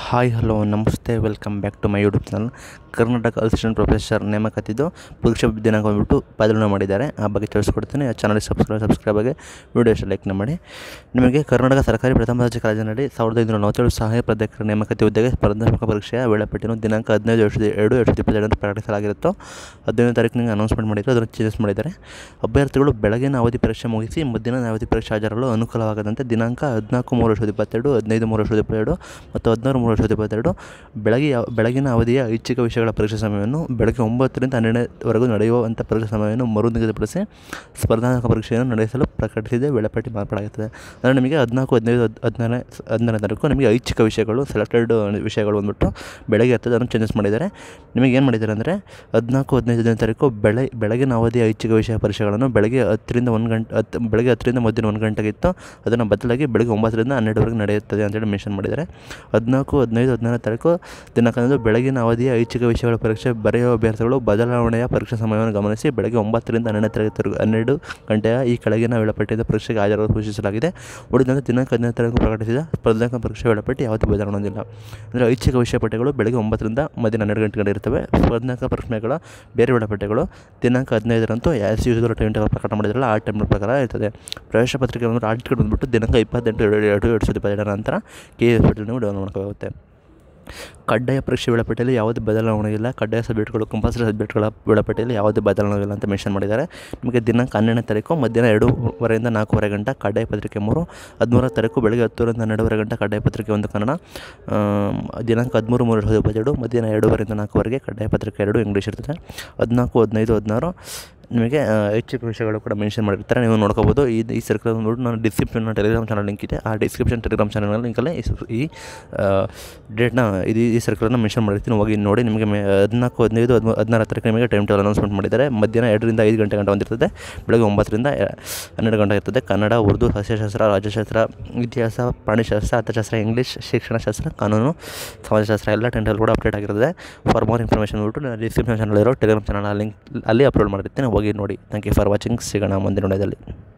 hi hello ನಮಸ್ತೆ welcome back to my YouTube channel Karnataka assistant professor ನೇಮಕಾತಿದ್ದು ಪರೀಕ್ಷೆ ದಿನಾಂಕ ಬಂದ್ಬಿಟ್ಟು ಬದಲಾವಣೆ ಮಾಡಿದ್ದಾರೆ ಆ ಬಗ್ಗೆ ತಿಳಿಸ್ಕೊಡ್ತೀನಿ ಆ ಚಾನಲ್ಗೆ ಸಬ್ಸ್ಕ್ರೈಬ್ ಸಬ್ಸ್ಕ್ರೈಬ್ ಆಗಿ ವಿಡಿಯೋ ಇಷ್ಟ ಲೈಕ್ನ ಮಾಡಿ ನಿಮಗೆ ಕರ್ನಾಟಕ ಸರ್ಕಾರಿ ಪ್ರಥಮ ದರ್ಜೆ ಕಾಲೇಜಿನಲ್ಲಿ ಸಾವಿರದ ಐದುನೂರ ನಲವತ್ತೇಳು ಸಹಾಯ ಪ್ರಾಧ್ಯಾಪಕರ ನೇಮಕಾತಿ ಹುದ್ದೆಗೆ ಸ್ಪರ್ಧಾತ್ಮಕ ಪರೀಕ್ಷೆಯ ವೇಳಾಪಟ್ಟಿಯನ್ನು ದಿನಾಂಕ ಹದಿನೈದು ವರ್ಷದ ಎರಡು ಎರಡು ಸಾವಿರದ ಇಪ್ಪತ್ತೆರಡರಂದು ಪ್ರಕಟಿಸಲಾಗಿರುತ್ತೋ ಹದಿನೈದು ತಾರೀಕಿನಿಗೆ ಅನೌನ್ಸ್ಮೆಂಟ್ ಮಾಡಿದ್ರು ಅದನ್ನು ಚೇಂಜಸ್ ಮಾಡಿದ್ದಾರೆ ಅಭ್ಯರ್ಥಿಗಳು ಬೆಳಗಿನ ಅವಧಿ ಪರೀಕ್ಷೆ ಮುಗಿಸಿ ಮಧ್ಯಾಹ್ನ ಅವಧಿ ಪರೀಕ್ಷೆ ಹಾಜರಲು ಅನುಕೂಲವಾಗದಂತೆ ದಿನಾಂಕ ಹದಿನಾಲ್ಕು ಮೂರು ವರ್ಷದ ಇಪ್ಪತ್ತೆರಡು ಹದಿನೈದು ಮೂರು ವರ್ಷದ ಇಪ್ಪತ್ತೆರಡು ಮತ್ತು ಹದಿನಾರು ಮೂರು ವರ್ಷದ ಇಪ್ಪತ್ತೆರಡು ಬೆಳಗ್ಗೆ ಬೆಳಗಿನ ಅವಧಿಯ ಐಚ್ಛಿಕ ವಿಷಯಗಳ ಪರೀಕ್ಷೆ ಸಮಯವನ್ನು ಬೆಳಗ್ಗೆ ಒಂಬತ್ತರಿಂದ ಹನ್ನೆರಡರವರೆಗೂ ನಡೆಯುವಂಥ ಪರೀಕ್ಷೆ ಸಮಯವನ್ನು ಮರು ನಿಗದಿಪಡಿಸಿ ಸ್ಪರ್ಧಾತ್ಮಕ ಪರೀಕ್ಷೆಯನ್ನು ನಡೆಸಲು ಪ್ರಕಟಿಸಿದ ವೇಳಾಪಟ್ಟಿ ಮಾರ್ಪಾಡಾಗುತ್ತದೆ ಅಂದರೆ ನಿಮಗೆ ಹದಿನಾಲ್ಕು ಹದಿನೈದು ಹದ್ ಹದಿನಾರನೇ ಹದಿನಾರನೇ ತಾರೀಕು ನಿಮಗೆ ಐಚ್ಛಿಕ ವಿಷಯಗಳು ಸೆಲೆಕ್ಟೆಡ್ ವಿಷಯಗಳು ಬಂದ್ಬಿಟ್ಟು ಬೆಳಗ್ಗೆ ಇರ್ತದೆ ಅದನ್ನು ಚೇಂಜಸ್ ಮಾಡಿದ್ದಾರೆ ನಿಮಗೆ ಏನು ಮಾಡಿದ್ದಾರೆ ಅಂದರೆ ಹದಿನಾಲ್ಕು ಹದಿನೈದು ಹದಿನೈದು ತಾರೀಕು ಬೆಳೆ ಬೆಳಗಿನ ಅವಧಿಯ ಐಚ್ಛಿಕ ವಿಷಯ ಪರೀಕ್ಷೆಗಳನ್ನು ಬೆಳಗ್ಗೆ ಹತ್ತರಿಂದ ಒಂದು ಗಂಟೆ ಹತ್ತು ಬೆಳಗ್ಗೆ ಹತ್ತರಿಂದ ಮಧ್ಯಾಹ್ನ ಒಂದು ಗಂಟೆಗಿತ್ತು ಅದನ್ನು ಬದಲಾಗಿ ಬೆಳಗ್ಗೆ ಒಂಬತ್ತರಿಂದ ಹನ್ನೆರಡುವರೆಗೆ ನಡೆಯುತ್ತದೆ ಅಂತೇಳಿ ಮೆನ್ಷನ್ ಮಾಡಿದ್ದಾರೆ ಹದಿನಾಲ್ಕು ಹದಿನೈದು ಹದಿನಾರನೇ ತಾರೀಕು ದಿನಾಂಕದಂದು ಬೆಳಗಿನ ಅವಧಿಯ ಐಚ್ಛಿಕ ವಿಷಯಗಳ ಪರೀಕ್ಷೆ ಬರೆಯುವ ಅಭ್ಯರ್ಥಿಗಳು ಬದಲಾವಣೆಯ ಪರೀಕ್ಷಾ ಸಮಯವನ್ನು ಗಮನಿಸಿ ಬೆಳಗ್ಗೆ ಒಂಬತ್ತರಿಂದ ಹನ್ನೆರಡನೇ ತರಗತಿ ಹನ್ನೆರಡು ಗಂಟೆಯ ಈ ಕೆಳಗಿನ ವೇಳಾಪಟ್ಟಿಯಿಂದ ಪರೀಕ್ಷೆಗೆ ಹಾಜರಾಗಲು ಸೂಚಿಸಲಾಗಿದೆ ಉಳಿದಂತೆ ದಿನಾಂಕ ಹದಿನೈದು ತಾರೀಕು ಪ್ರಕಟಿಸಿದ ಸ್ಪರ್ಧಾತ್ಮಕ ಪರೀಕ್ಷೆ ವೇಳಾಪಟ್ಟಿ ಯಾವುದೇ ಬದಲಾವಣೆಯಿಲ್ಲ ಅಂದರೆ ಐಚ್ಛಿಕ ವಿಷಯ ಪಠ್ಯಗಳು ಬೆಳಗ್ಗೆ ಒಂಬತ್ತರಿಂದ ಮಧ್ಯಾಹ್ನ ಹನ್ನೆರಡು ಗಂಟೆಗೆ ಇರ್ತವೆ ಸ್ಪರ್ಧಾತ್ಮಕ ಪ್ರಶ್ನೆಗಳ ಬೇರೆ ವೇಳಾಪಟ್ಟಿಗಳು ದಿನಾಂಕ ಹದಿನೈದರಂತೂ ಆ್ಯಸ್ ಯೂಸ್ವಲ್ ಟೈಮ್ ಟೇಬಲ್ ಪ್ರಕಟ ಮಾಡಿದ್ರಲ್ಲ ಆ ಟೈಮ್ ಪ್ರಕಾರ ಇರ್ತದೆ ಪ್ರವೇಶ ಪತ್ರಿಕೆ ಬಂದ್ಬಿಟ್ಟು ಆಲ್ ಟಿಕೆಟ್ ಬಂದ್ಬಿಟ್ಟು ದಿನಾಂಕ ಇಪ್ಪತ್ತೆಂಟು ಎರಡು ಎರಡು ಎರಡು ಸಾವಿರದ ಇಪ್ಪತ್ತೆರಡರ ನಂತರ ಕೆ ಎಸ್ ನೀವು ಡೌನ್ಲೋಡ್ ಮಾಡ್ಕೋಗುತ್ತೆ ಕಡ್ಡಾಯ ಪರೀಕ್ಷೆ ವೇಳಾಪಟ್ಟಿಯಲ್ಲಿ ಯಾವುದೇ ಬದಲಾವಣೆ ಇಲ್ಲ ಕಡ್ಡಾಯ ಸಬ್ಜೆಕ್ಟ್ಗಳು ಕಂಪಲ್ಸರಿ ಸಬ್ಜೆಕ್ಟ್ಗಳ ವೇಳಾಪಟ್ಟಿಯಲ್ಲಿ ಯಾವುದೇ ಬದಲಾವಣೆ ಇಲ್ಲ ಅಂತ ಮೆನ್ಷನ್ ಮಾಡಿದ್ದಾರೆ ನಿಮಗೆ ದಿನಾಂಕ ಹನ್ನೆರಡನೇ ತಾರೀಕು ಮಧ್ಯಾಹ್ನ ಎರಡೂವರೆಯಿಂದ ನಾಲ್ಕೂವರೆ ಗಂಟೆ ಕಡ್ಡಾಯ ಪತ್ರಿಕೆ ಮೂರು ಹದಿಮೂರನೇ ತಾರೀಕು ಬೆಳಗ್ಗೆ ಹತ್ತರಿಂದ ಹನ್ನೆರಡುವರೆ ಗಂಟೆ ಕಡ್ಡಾಯ ಪತ್ರಿಕೆ ಒಂದು ಕನ್ನಡ ದಿನಾಂಕ ಹದಿಮೂರು ಮೂರು ಎರಡು ಸಾವಿರದ ಇಪ್ಪತ್ತೆರಡು ಮಧ್ಯಾಹ್ನ ಎರಡೂವರೆಯಿಂದ ನಾಲ್ಕುವರೆಗೆ ಕಡ್ಡಾಯ ಪತ್ರಿಕೆ ಎರಡು ಇಂಗ್ಲೀಷ್ ಇರ್ತದೆ ಹದಿನಾಲ್ಕು ಹದಿನೈದು ಹದಿನಾರು ನಿಮಗೆ ಐಚ್ಛಿಕ ವಿಷಯಗಳು ಕೂಡ ಮೆನ್ಷನ್ ಮಾಡಿರ್ತಾರೆ ನೀವು ನೋಡ್ಕೋಬೋದು ಈ ಈ ಸರ್ಕಲ್ ಬಂದ್ಬಿಟ್ಟು ನಾನು ಡಿಸ್ಕ್ರಿಪ್ಷನ್ ಟೆಲಿಗ್ರಾಮ್ ಚಾನಲ್ ಲಿಂಕ್ ಇದೆ ಆ ಡಿಸ್ಕ್ರಿಪ್ಷನ್ ಟೆಲಿಗ್ರಾಮ್ ಚಾನಲ್ ಲಿಂಕಲ್ಲಿ ಈ ಸ- ಈ ಡೇಟ್ನ ಇದು ಈ ಸರ್ಕಲನ್ನು ಮೆನ್ಷನ್ ಮಾಡಿರ್ತೀನಿ ಹೋಗಿ ನೋಡಿ ನಿಮಗೆ ಮೇ ಹದಿನಾಲ್ಕು ಹದಿನೈದು ಹದಿಮೂರು ಹದಿನಾರು ತಾರೀಕು ನಿಮಗೆ ಟೈಮ್ ಟೇಬಲ್ ಅನೌನ್ಸ್ಮೆಂಟ್ ಮಾಡಿದ್ದಾರೆ ಮಧ್ಯಾಹ್ನ ಎರಡರಿಂದ ಐದು ಗಂಟೆ ಗಂಟೆ ಒಂದಿರ್ತದೆ ಬೆಳಗ್ಗೆ ಒಂಬತ್ತರಿಂದ ಎ- ಹನ್ನೆರಡು ಗಂಟೆ ಇರ್ತದೆ ಕನ್ನಡ ಉರ್ದು ಸಸ್ಯಶಾಸ್ತ್ರ ರಾಜ್ಯಶಾಸ್ತ್ರ ಇತಿಹಾಸ ಪ್ರಾಣಿಶಾಸ್ತ್ರ ಅರ್ಥಶಾಸ್ತ್ರ ಇಂಗ್ಲೀಷ್ ಶಿಕ್ಷಣಶಾಸ್ತ್ರ ಕಾನೂನು ಸಮಾಜಶಾಸ್ತ್ರ ಎಲ್ಲ ಟೈಮ್ ಟೇಬಲ್ ಕೂಡ ಅಪ್ಡೇಟ್ ಆಗಿರ್ತದೆ ಫಾರ್ ಮೋರ್ ಇನ್ಫಾರ್ಮೇಷನ್ ಬಿಟ್ಟು ನಾನು ಡಿಸ್ಕ್ರಿಪ್ಷನ್ ಚಾನಲ್ ಇರೋ ಟೆಲಿಗ್ರಾಮ್ ಚಾನಲ್ ಲಿಂಕ್ ಅಲ್ಲಿ ಅಪ್ಲೋಡ್ ಮಾಡಿರ್ತೀನಿ ಹೋಗಿ ನೋಡಿ ಥ್ಯಾಂಕ್ ಯು ಫಾರ್ ವಾಚಿಂಗ್ ಸಿಗೋಣ ಮುಂದಿನ ವಿಡಿಯೋದಲ್ಲಿ